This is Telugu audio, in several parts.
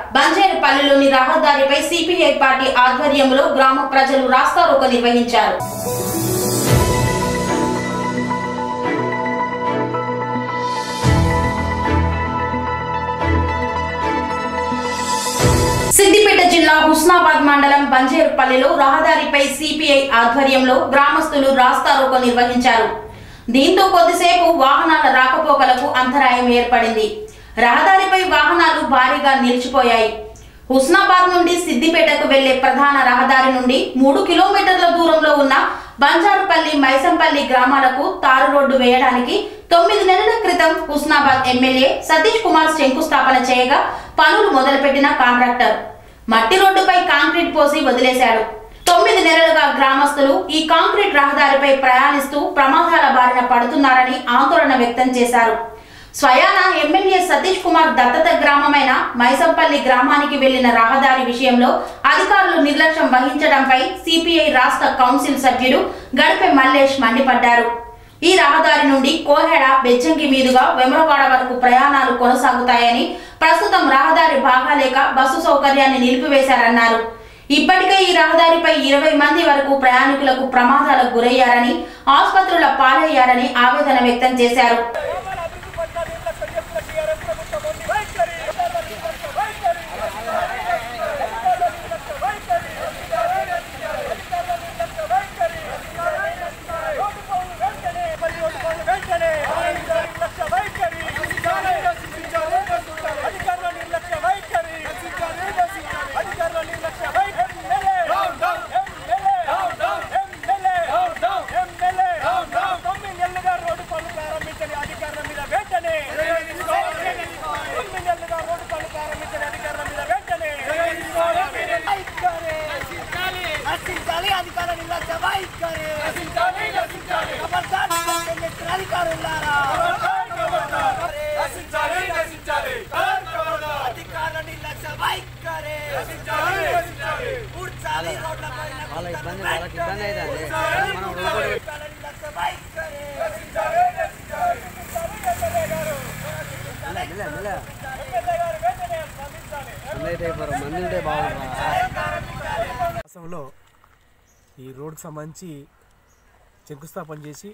బంజేరుపల్లిలోని రహదారిపై సిపిఐ పార్టీ ఆధ్వర్యంలో గ్రామ ప్రజలు రాస్తారోకో నిర్వహించారు సిద్దిపేట జిల్లా హుస్నాబాద్ మండలం బంజేరుపల్లిలో రహదారిపై సిపిఐ ఆధ్వర్యంలో గ్రామస్తులు రాస్తారోకో నిర్వహించారు దీంతో కొద్దిసేపు వాహనాల రాకపోకలకు అంతరాయం ఏర్పడింది రహదారిపై వాహనాలు భారీగా నిలిచిపోయాయి హుస్నాబాద్ నుండి సిద్దిపేటకు వెళ్లే ప్రధాన రహదారి నుండి మూడు కిలోమీటర్ల దూరంలో ఉన్న బంజారుపల్లి మైసంపల్లి గ్రామాలకు తారు రోడ్డు వేయడానికి తొమ్మిది నెలల క్రితం హుస్నాబాద్ ఎమ్మెల్యే సతీష్ కుమార్ శంకుస్థాపన చేయగా పనులు మొదలుపెట్టిన కాంట్రాక్టర్ మట్టి రోడ్డుపై కాంక్రీట్ పోసి వదిలేశాడు తొమ్మిది నెలలుగా గ్రామస్తులు ఈ కాంక్రీట్ రహదారిపై ప్రయాణిస్తూ ప్రమాదాల బారిన పడుతున్నారని ఆందోళన వ్యక్తం చేశారు స్వయాన ఎమ్మెల్యే సతీష్ కుమార్ దత్తత గ్రామమైన మైసంపల్లి గ్రామానికి వెళ్లిన రహదారి విషయంలో అధికారులు నిర్లక్ష్యం వహించడంపై సిపిఐ రాష్ట్ర కౌన్సిల్ సభ్యుడు గడిపే మల్లేష్ మండిపడ్డారు ఈ రహదారి నుండి కోహెడ బెజ్జంకి మీదుగా వెమరవాడ వరకు ప్రయాణాలు కొనసాగుతాయని ప్రస్తుతం రహదారి బాగాలేక బస్సు సౌకర్యాన్ని నిలిపివేశారన్నారు ఇప్పటికే ఈ రహదారిపై ఇరవై మంది వరకు ప్రయాణికులకు ప్రమాదాలకు గురయ్యారని ఆసుపత్రుల పాలయ్యారని ఆవేదన వ్యక్తం చేశారు నశించాలి అధికార నిర్లక్ష్య వైఖరి ఖబర్దార్ అధికారులారా అధికార నిర్లక్ష్య వైఖరి కూర్చాలి రోడ్ల పైన వాళ్ళ ఇబ్బంది వాళ్ళకి ఇబ్బంది అవుతుంది మనం రోడ్డు అధికార నిర్లక్ష్య వైఖరి మెల్ల మెల్ల మంది అయితే అయిపోరు మంది ఉంటే బాగుంటుంది మాసంలో ఈ రోడ్డుకు సంబంధించి శంకుస్థాపన చేసి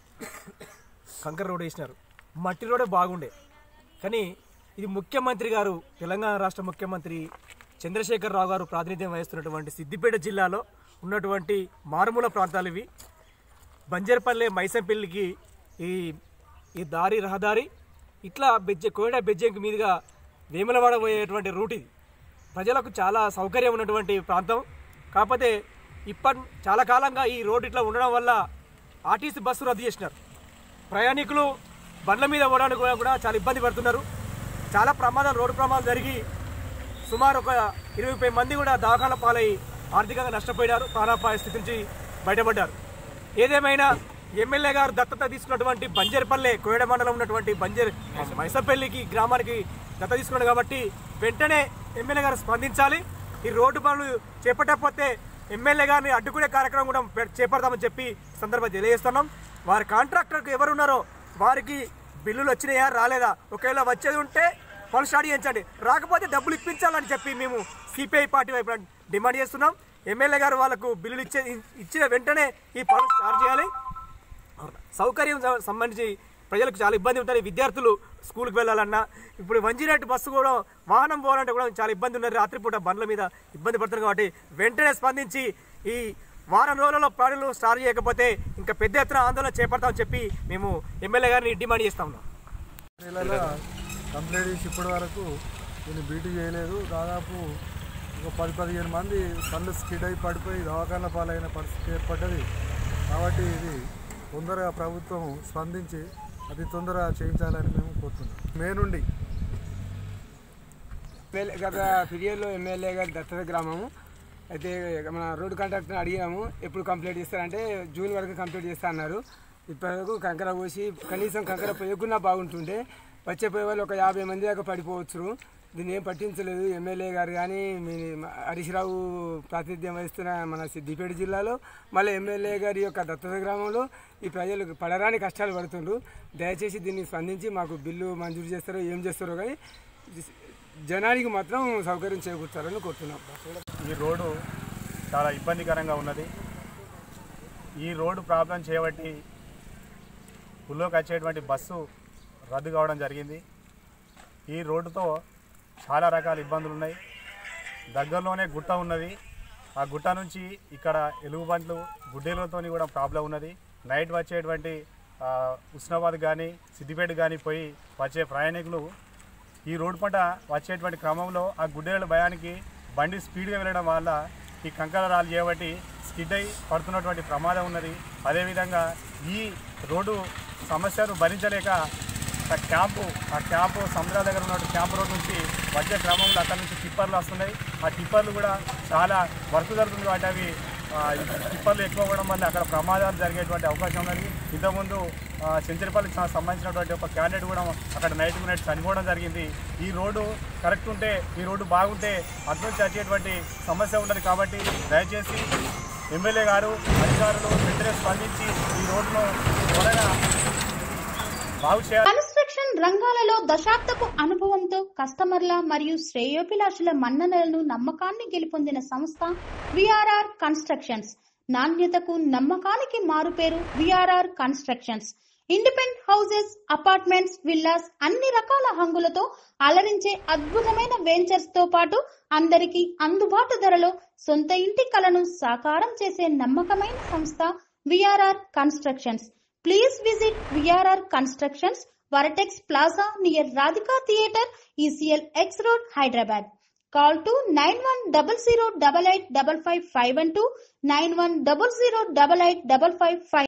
కంకర రోడ్ వేసినారు మట్టి రోడే బాగుండే కానీ ఇది ముఖ్యమంత్రి గారు తెలంగాణ రాష్ట్ర ముఖ్యమంత్రి చంద్రశేఖర్ రావు గారు ప్రాతినిధ్యం వహిస్తున్నటువంటి సిద్దిపేట జిల్లాలో ఉన్నటువంటి మారుమూల ప్రాంతాలు ఇవి బంజర్పల్లె మైసంపల్లికి ఈ ఈ దారి రహదారి ఇట్లా బెజ్జ కోయడ బెజ్జంకి మీదుగా వేములవాడ పోయేటువంటి రూట్ ఇది ప్రజలకు చాలా సౌకర్యం ఉన్నటువంటి ప్రాంతం కాకపోతే ఇప్పటి చాలా కాలంగా ఈ రోడ్ ఇట్లా ఉండడం వల్ల ఆర్టీసీ బస్సు రద్దు చేసినారు ప్రయాణికులు బండ్ల మీద పోవడానికి కూడా- కూడా చాలా ఇబ్బంది పడుతున్నారు చాలా ప్రమాదాలు రోడ్డు ప్రమాదాలు జరిగి సుమారు ఒక ఇరవై ముప్పై మంది కూడా దవాఖాన పాలై ఆర్థికంగా నష్టపోయినారు ప్రాణాపాయ స్థితి నుంచి బయటపడ్డారు ఏదేమైనా ఎమ్మెల్యే గారు దత్తత తీసుకున్నటువంటి బంజర్పల్లె కోయడ మండలం ఉన్నటువంటి బంజర్ మైసపల్లికి గ్రామానికి దత్తత తీసుకున్నాడు కాబట్టి వెంటనే ఎమ్మెల్యే గారు స్పందించాలి ఈ రోడ్డు పనులు చేపట్టకపోతే ఎమ్మెల్యే గారిని అడ్డుకునే కార్యక్రమం కూడా పె- చేపడతామని చెప్పి ఈ సందర్భంగా తెలియజేస్తున్నాం వారి కాంట్రాక్టర్కి ఎవరు ఉన్నారో వారికి బిల్లులు వచ్చినాయా రాలేదా ఒకవేళ వచ్చేది ఉంటే పనులు స్టార్ట్ చేయించండి రాకపోతే డబ్బులు ఇప్పించాలని చెప్పి మేము సిపిఐ పార్టీ వైపు డిమాండ్ చేస్తున్నాం ఎమ్మెల్యే గారు వాళ్ళకు బిల్లులు ఇచ్చే ఇచ్చిన వెంటనే ఈ పనులు స్టార్ట్ చేయాలి సౌకర్యం స- సంబంధించి ప్రజలకు చాలా ఇబ్బంది ఉంటుంది విద్యార్థులు స్కూల్కి వెళ్ళాలన్నా ఇప్పుడు వంజినట్టు బస్సు కూడా వాహనం పోవాలంటే కూడా చాలా ఇబ్బంది ఉన్నది రాత్రిపూట బండ్ల మీద ఇబ్బంది పడుతున్నారు కాబట్టి వెంటనే స్పందించి ఈ వారం రోజులలో పనులు స్టార్ట్ చేయకపోతే ఇంకా పెద్ద ఎత్తున ఆందోళన చేపడతామని చెప్పి మేము ఎమ్మెల్యే గారిని డిమాండ్ చేస్తా ఉన్నాం నెలలో కంప్లీట్ చేసి ఇప్పటి వరకు దీన్ని బీటీ చేయలేదు దాదాపు ఒక పది పదిహేను మంది కళ్ళు స్కిడ్ అయి పడిపోయి దవాఖాన పాలైన పరిస్థితి ఏర్పడ్డది కాబట్టి ఇది తొందరగా ప్రభుత్వం స్పందించి అతి తొందరగా చేయించాలని మేము కోరుతున్నాం మే నుండి ఎమ్మెల్యే గత ఫిర్యాదులో ఎమ్మెల్యే గారి దత్తత గ్రామము అయితే మన రోడ్డు కాంట్రాక్టర్ని అడిగాము ఎప్పుడు కంప్లీట్ చేస్తారంటే జూన్ వరకు కంప్లీట్ చేస్తా అన్నారు ఇప్పటివరకు కంకర పోసి కనీసం కంకర పోయకున్నా బాగుంటుండే వచ్చే పోయే వాళ్ళు ఒక యాభై మంది దాకా పడిపోవచ్చు దీన్ని ఏం పట్టించలేదు ఎమ్మెల్యే గారు కానీ మీ హరీష్ రావు ప్రాతినిధ్యం వహిస్తున్న మన సిద్దిపేట జిల్లాలో మళ్ళీ ఎమ్మెల్యే గారి యొక్క దత్తత గ్రామంలో ఈ ప్రజలు పడరాని కష్టాలు పడుతుండ్రు దయచేసి దీన్ని స్పందించి మాకు బిల్లు మంజూరు చేస్తారో ఏం చేస్తారో కానీ జనానికి మాత్రం సౌకర్యం చేకూర్చాలని కోరుతున్నాం ఈ రోడ్డు చాలా ఇబ్బందికరంగా ఉన్నది ఈ రోడ్డు ప్రాబ్లం చేయబట్టి ఊళ్ళోకి వచ్చేటువంటి బస్సు రద్దు కావడం జరిగింది ఈ రోడ్డుతో చాలా రకాల ఇబ్బందులు ఉన్నాయి దగ్గరలోనే గుట్ట ఉన్నది ఆ గుట్ట నుంచి ఇక్కడ ఎలుగుబంట్లు గుడ్డేలతో కూడా ప్రాబ్లం ఉన్నది నైట్ వచ్చేటువంటి ఆ, ఉస్నాబాద్ కానీ సిద్దిపేట కానీ పోయి వచ్చే ప్రయాణికులు ఈ రోడ్డు పంట వచ్చేటువంటి క్రమంలో ఆ గుడ్డేల భయానికి బండి స్పీడ్గా వెళ్ళడం వల్ల ఈ కంకర రాళ్ళు చేయబట్టి స్కిడ్ అయి పడుతున్నటువంటి ప్రమాదం ఉన్నది అదేవిధంగా ఈ రోడ్డు సమస్యను భరించలేక ఆ క్యాంపు ఆ క్యాంపు సముద్రాల దగ్గర ఉన్న క్యాంపు రోడ్ నుంచి వచ్చే క్రమంలో అక్కడ నుంచి టిప్పర్లు వస్తున్నాయి ఆ టిప్పర్లు కూడా చాలా వర్క్ జరుగుతుంది కాబట్టి అవి ఆ, ఈ టిప్పర్లు ఎక్కువ అవ్వడం వల్ల అక్కడ ప్రమాదాలు జరిగేటువంటి అవకాశం ఉన్నది ఇంతకుముందు ఆ, సెంచరిపల్లికి స- సంబంధించినటువంటి ఒక క్యాండిడేట్ కూడా అక్కడ నైట్ నైట్ చనిపోవడం జరిగింది ఈ రోడ్డు కరెక్ట్ ఉంటే ఈ రోడ్డు బాగుంటే అటు నుంచి వచ్చేటువంటి సమస్య ఉండదు కాబట్టి దయచేసి ఎమ్మెల్యే గారు అధికారులు వెంటనే స్పందించి ఈ రోడ్డును త్వరగా బాగు చేయాలి కన్స్ట్రక్షన్ రంగాలలో దశాబ్దపు అనుభవంతో కస్టమర్ల మరియు శ్రేయోభిలాషుల మన్ననలను నమ్మకాన్ని గెలుపొందిన సంస్థ విఆర్ఆర్ కన్స్ట్రక్షన్స్ నాణ్యతకు నమ్మకానికి మారుపేరు VRR constructions independent houses apartments villas అన్ని రకాల హంగులతో అలరించే అద్భుతమైన వెంచర్స్ తో పాటు అందరికీ అందుబాటు ధరలో సొంత ఇంటి కలను సాకారం చేసే నమ్మకమైన సంస్థ VRR constructions Please visit VRR Constructions, Varatex Plaza near Radhika Theatre, ECL X Road, Hyderabad. Call to 9100885551 91008855